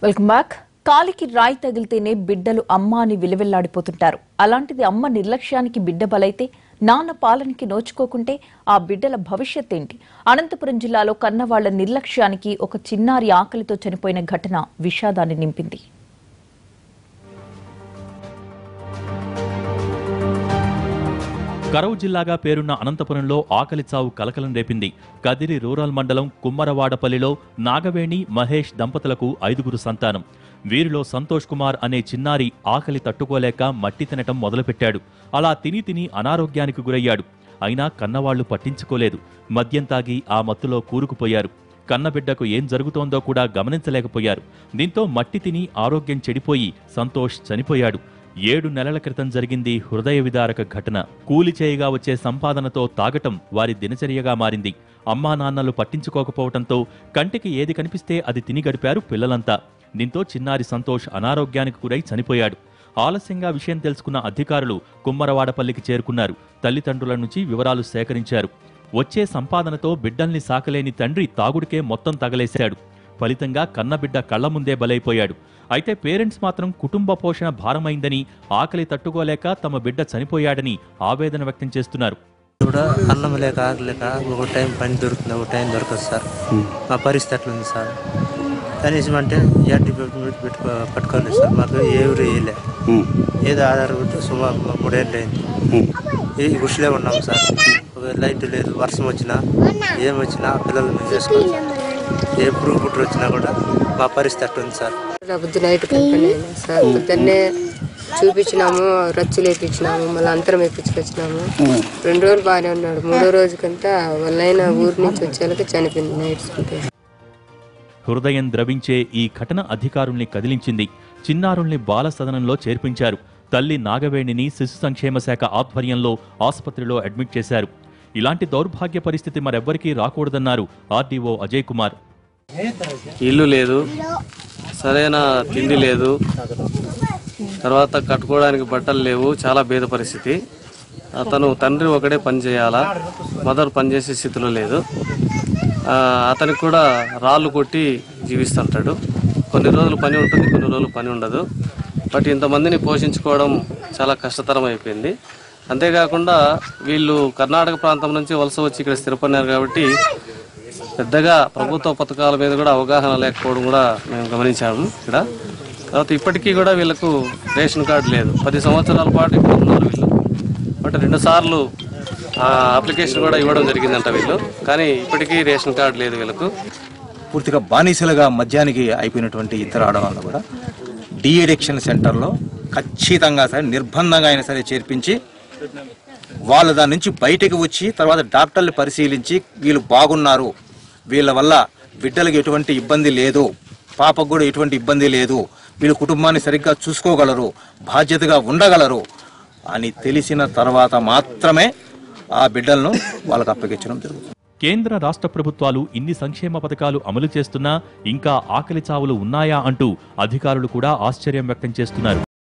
welcome back కాలికి రాయి తగిలితేనే బిడ్డలు అమ్మ అని విలువెల్లాడిపోతుంటారు అలాంటిది అమ్మ నిర్లక్ష్యానికి బిడ్డ బలైతే నాన్న పాలనకి నోచుకోకుంటే ఆ బిడ్డల భవిష్యత్ ఏంటి అనంతపురం జిల్లాలో కన్నవాళ్ల నిర్లక్ష్యానికి ఒక చిన్నారి ఆకలితో చనిపోయిన ఘటన విషాదాన్ని నింపింది కరవు జిల్లాగా పేరున్న అనంతపురంలో ఆకలి చావు కలకలం రేపింది కదిరి రూరల్ మండలం కుమ్మరవాడపల్లిలో నాగవేణి మహేష్ దంపతులకు ఐదుగురు సంతానం వీరిలో సంతోష్ కుమార్ అనే చిన్నారి ఆకలి తట్టుకోలేక మట్టి తినటం మొదలుపెట్టాడు అలా తిని తిని అనారోగ్యానికి గురయ్యాడు అయినా కన్నవాళ్లు పట్టించుకోలేదు మద్యం తాగి ఆ మత్తులో కూరుకుపోయారు కన్నబిడ్డకు ఏం జరుగుతోందో కూడా గమనించలేకపోయారు దీంతో మట్టి తిని ఆరోగ్యం చెడిపోయి సంతోష్ చనిపోయాడు ఏడు నెలల క్రితం జరిగింది హృదయ విదారక ఘటన కూలి చేయగా వచ్చే సంపాదనతో తాగటం వారి దినచర్యగా మారింది అమ్మా నాన్నలు పట్టించుకోకపోవటంతో కంటికి ఏది కనిపిస్తే అది తిని గడిపారు పిల్లలంతా దీంతో చిన్నారి సంతోష్ అనారోగ్యానికి గురై చనిపోయాడు ఆలస్యంగా విషయం తెలుసుకున్న అధికారులు కుమ్మరవాడపల్లికి చేరుకున్నారు తల్లిదండ్రుల నుంచి వివరాలు సేకరించారు వచ్చే సంపాదనతో బిడ్డల్ని సాకలేని తండ్రి తాగుడికే మొత్తం తగలేశాడు ఫలితంగా కన్నబిడ్డ కళ్ల ముందే బలైపోయాడు అయితే పేరెంట్స్ మాత్రం కుటుంబ పోషణ భారమైందని ఆకలి తట్టుకోలేక తమ బిడ్డ చనిపోయాడని ఆవేదన వ్యక్తం చేస్తున్నారు కూడా అన్నం లేక ఆగలేక ఒక టైం పని దొరుకుతుంది ఒక టైం దొరకదు సార్ మా పరిస్థితి అట్లుంది సార్ కనీసం అంటే ఎట్టి పెట్టుకో పట్టుకోలేదు సార్ మాకు ఎవరు వేయలే ఏదో ఆధార్ ఉంటే సుమారు మూడేళ్ళు అయింది ఈ గుడిసెలే ఉన్నాం సార్ ఒక లైట్ లేదు వర్షం వచ్చినా ఏం వచ్చినా పిల్లలు మేము చేసుకోవాలి సార్ ఏ పురుగు పుట్టు వచ్చినా కూడా మా పరిస్థితి అట్లుంది సార్ పొద్దు నైట్ కంపెనీ సార్ పొద్దున్నే చూపించినాము రచ్చులు వేయించినాము మళ్ళీ అంతరం వేయించుకొచ్చినాము రెండు రోజులు బాగానే ఉన్నాడు మూడో రోజుకంతా వాళ్ళైన ఊరి నుంచి వచ్చేళ్ళకి చనిపోయింది నైట్ స్కూల్ హృదయం ద్రవించే ఈ ఘటన అధికారుల్ని కదిలించింది చిన్నారుల్ని బాల సదనంలో చేర్పించారు తల్లి నాగవేణిని శిశు సంక్షేమ శాఖ ఆధ్వర్యంలో ఆసుపత్రిలో అడ్మిట్ చేశారు ఇలాంటి దౌర్భాగ్య పరిస్థితి మరెవ్వరికీ రాకూడదన్నారు ఆర్డీఓ అజయ్ కుమార్ ఇల్లు లేదు సరైన తిండి లేదు తర్వాత కట్టుకోవడానికి బట్టలు లేవు చాలా భేద పరిస్థితి అతను తండ్రి ఒకడే పని చేయాలా మదర్ పనిచేసే స్థితిలో లేదు ఆ, అతనికి కూడా రాళ్ళు కొట్టి జీవిస్తుంటాడు కొన్ని రోజులు పని ఉంటుంది కొన్ని రోజులు పని ఉండదు బట్ ఇంతమందిని పోషించుకోవడం చాలా కష్టతరం అయిపోయింది అంతేకాకుండా వీళ్ళు కర్ణాటక ప్రాంతం నుంచి వలస వచ్చి ఇక్కడ స్థిరపడినారు కాబట్టి పెద్దగా ప్రభుత్వ పథకాల మీద కూడా అవగాహన లేకపోవడం కూడా మేము గమనించాము ఇక్కడ తర్వాత ఇప్పటికీ కూడా వీళ్ళకు రేషన్ కార్డు లేదు పది సంవత్సరాల పాటు ఇప్పుడు ఉన్నారు వీళ్ళు బట్ రెండు సార్లు అప్లికేషన్ కూడా ఇవ్వడం జరిగిందంట వీళ్ళు కానీ ఇప్పటికీ రేషన్ కార్డు లేదు వీళ్ళకు పూర్తిగా బానిసలుగా మద్యానికి అయిపోయినటువంటి ఇద్దరు ఆడవాళ్ళు కూడా డి అడిక్షన్ సెంటర్లో ఖచ్చితంగా సరే నిర్బంధంగా అయినా సరే చేర్పించి వాళ్ళు దాని నుంచి బయటకు వచ్చి తర్వాత డాక్టర్లు పరిశీలించి వీళ్ళు బాగున్నారు వీళ్ళ వల్ల బిడ్డలకు ఎటువంటి ఇబ్బంది లేదు పాపకు కూడా ఎటువంటి ఇబ్బంది లేదు వీళ్ళు కుటుంబాన్ని సరిగ్గా చూసుకోగలరు బాధ్యతగా ఉండగలరు అని తెలిసిన తర్వాత మాత్రమే ఆ బిడ్డలను వాళ్ళకి అప్పగించడం జరుగుతుంది కేంద్ర రాష్ట్ర ప్రభుత్వాలు ఇన్ని సంక్షేమ పథకాలు అమలు చేస్తున్నా ఇంకా ఆకలి చావులు ఉన్నాయా అంటూ అధికారులు కూడా ఆశ్చర్యం వ్యక్తం చేస్తున్నారు